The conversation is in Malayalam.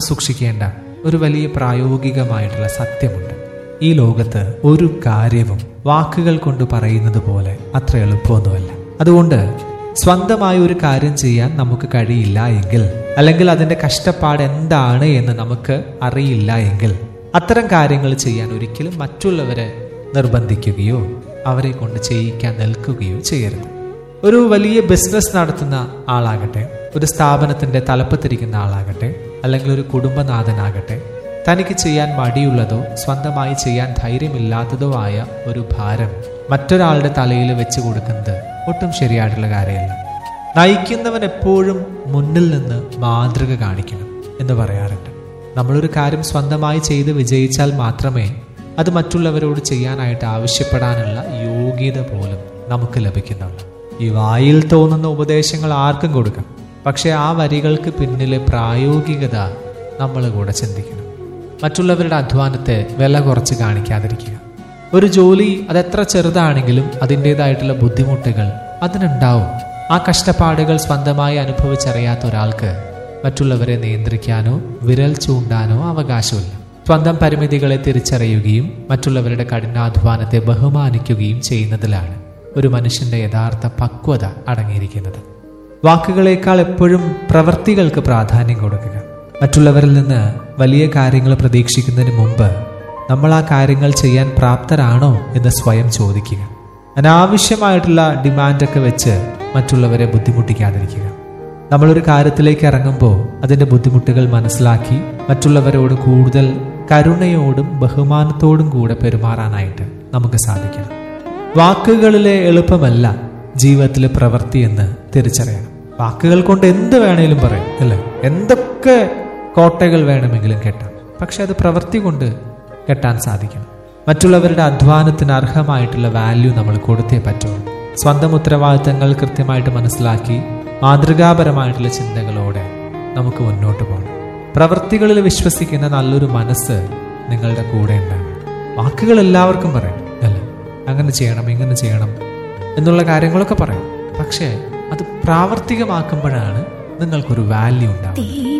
സൂക്ഷിക്കേണ്ട ഒരു വലിയ പ്രായോഗികമായിട്ടുള്ള സത്യമുണ്ട് ഈ ലോകത്ത് ഒരു കാര്യവും വാക്കുകൾ കൊണ്ട് പറയുന്നത് പോലെ അത്ര എളുപ്പമൊന്നുമല്ല അതുകൊണ്ട് സ്വന്തമായ ഒരു കാര്യം ചെയ്യാൻ നമുക്ക് കഴിയില്ല എങ്കിൽ അല്ലെങ്കിൽ അതിന്റെ കഷ്ടപ്പാട് എന്താണ് എന്ന് നമുക്ക് അറിയില്ല എങ്കിൽ അത്തരം കാര്യങ്ങൾ ചെയ്യാൻ ഒരിക്കലും മറ്റുള്ളവരെ നിർബന്ധിക്കുകയോ അവരെ കൊണ്ട് ചെയ്യിക്കാൻ നിൽക്കുകയോ ചെയ്യരുത് ഒരു വലിയ ബിസിനസ് നടത്തുന്ന ആളാകട്ടെ ഒരു സ്ഥാപനത്തിന്റെ തലപ്പത്തിരിക്കുന്ന ആളാകട്ടെ അല്ലെങ്കിൽ ഒരു കുടുംബനാഥനാകട്ടെ തനിക്ക് ചെയ്യാൻ മടിയുള്ളതോ സ്വന്തമായി ചെയ്യാൻ ധൈര്യമില്ലാത്തതോ ആയ ഒരു ഭാരം മറ്റൊരാളുടെ തലയിൽ വെച്ച് കൊടുക്കുന്നത് ഒട്ടും ശരിയായിട്ടുള്ള കാര്യമല്ല നയിക്കുന്നവൻ എപ്പോഴും മുന്നിൽ നിന്ന് മാതൃക കാണിക്കണം എന്ന് പറയാറുണ്ട് നമ്മളൊരു കാര്യം സ്വന്തമായി ചെയ്ത് വിജയിച്ചാൽ മാത്രമേ അത് മറ്റുള്ളവരോട് ചെയ്യാനായിട്ട് ആവശ്യപ്പെടാനുള്ള യോഗ്യത പോലും നമുക്ക് ലഭിക്കുന്നുള്ളൂ ഈ വായിൽ തോന്നുന്ന ഉപദേശങ്ങൾ ആർക്കും കൊടുക്കാം പക്ഷെ ആ വരികൾക്ക് പിന്നിലെ പ്രായോഗികത നമ്മൾ കൂടെ ചിന്തിക്കണം മറ്റുള്ളവരുടെ അധ്വാനത്തെ വില കുറച്ച് കാണിക്കാതിരിക്കുക ഒരു ജോലി അതെത്ര ചെറുതാണെങ്കിലും അതിൻ്റെതായിട്ടുള്ള ബുദ്ധിമുട്ടുകൾ അതിനുണ്ടാവും ആ കഷ്ടപ്പാടുകൾ സ്വന്തമായി അനുഭവിച്ചറിയാത്ത ഒരാൾക്ക് മറ്റുള്ളവരെ നിയന്ത്രിക്കാനോ വിരൽ ചൂണ്ടാനോ അവകാശമില്ല സ്വന്തം പരിമിതികളെ തിരിച്ചറിയുകയും മറ്റുള്ളവരുടെ കഠിനാധ്വാനത്തെ ബഹുമാനിക്കുകയും ചെയ്യുന്നതിലാണ് ഒരു മനുഷ്യന്റെ യഥാർത്ഥ പക്വത അടങ്ങിയിരിക്കുന്നത് വാക്കുകളേക്കാൾ എപ്പോഴും പ്രവർത്തികൾക്ക് പ്രാധാന്യം കൊടുക്കുക മറ്റുള്ളവരിൽ നിന്ന് വലിയ കാര്യങ്ങൾ പ്രതീക്ഷിക്കുന്നതിന് മുമ്പ് നമ്മൾ ആ കാര്യങ്ങൾ ചെയ്യാൻ പ്രാപ്തരാണോ എന്ന് സ്വയം ചോദിക്കുക അനാവശ്യമായിട്ടുള്ള ഡിമാൻഡൊക്കെ വെച്ച് മറ്റുള്ളവരെ ബുദ്ധിമുട്ടിക്കാതിരിക്കുക നമ്മളൊരു കാര്യത്തിലേക്ക് ഇറങ്ങുമ്പോൾ അതിൻ്റെ ബുദ്ധിമുട്ടുകൾ മനസ്സിലാക്കി മറ്റുള്ളവരോട് കൂടുതൽ കരുണയോടും ബഹുമാനത്തോടും കൂടെ പെരുമാറാനായിട്ട് നമുക്ക് സാധിക്കണം വാക്കുകളിലെ എളുപ്പമല്ല ജീവിതത്തിലെ പ്രവൃത്തി എന്ന് തിരിച്ചറിയണം വാക്കുകൾ കൊണ്ട് എന്ത് വേണേലും പറയും അല്ലേ എന്തൊക്കെ കോട്ടകൾ വേണമെങ്കിലും കെട്ടാം പക്ഷെ അത് പ്രവൃത്തി കൊണ്ട് കെട്ടാൻ സാധിക്കണം മറ്റുള്ളവരുടെ അധ്വാനത്തിന് അർഹമായിട്ടുള്ള വാല്യൂ നമ്മൾ കൊടുത്തേ പറ്റുള്ളൂ സ്വന്തം ഉത്തരവാദിത്തങ്ങൾ കൃത്യമായിട്ട് മനസ്സിലാക്കി മാതൃകാപരമായിട്ടുള്ള ചിന്തകളോടെ നമുക്ക് മുന്നോട്ട് പോകണം പ്രവൃത്തികളിൽ വിശ്വസിക്കുന്ന നല്ലൊരു മനസ്സ് നിങ്ങളുടെ കൂടെ ഉണ്ടാകും വാക്കുകൾ എല്ലാവർക്കും പറയും അല്ലേ അങ്ങനെ ചെയ്യണം ഇങ്ങനെ ചെയ്യണം എന്നുള്ള കാര്യങ്ങളൊക്കെ പറയും പക്ഷേ അത് പ്രാവർത്തികമാക്കുമ്പോഴാണ് നിങ്ങൾക്കൊരു വാല്യൂ ഉണ്ടാവുക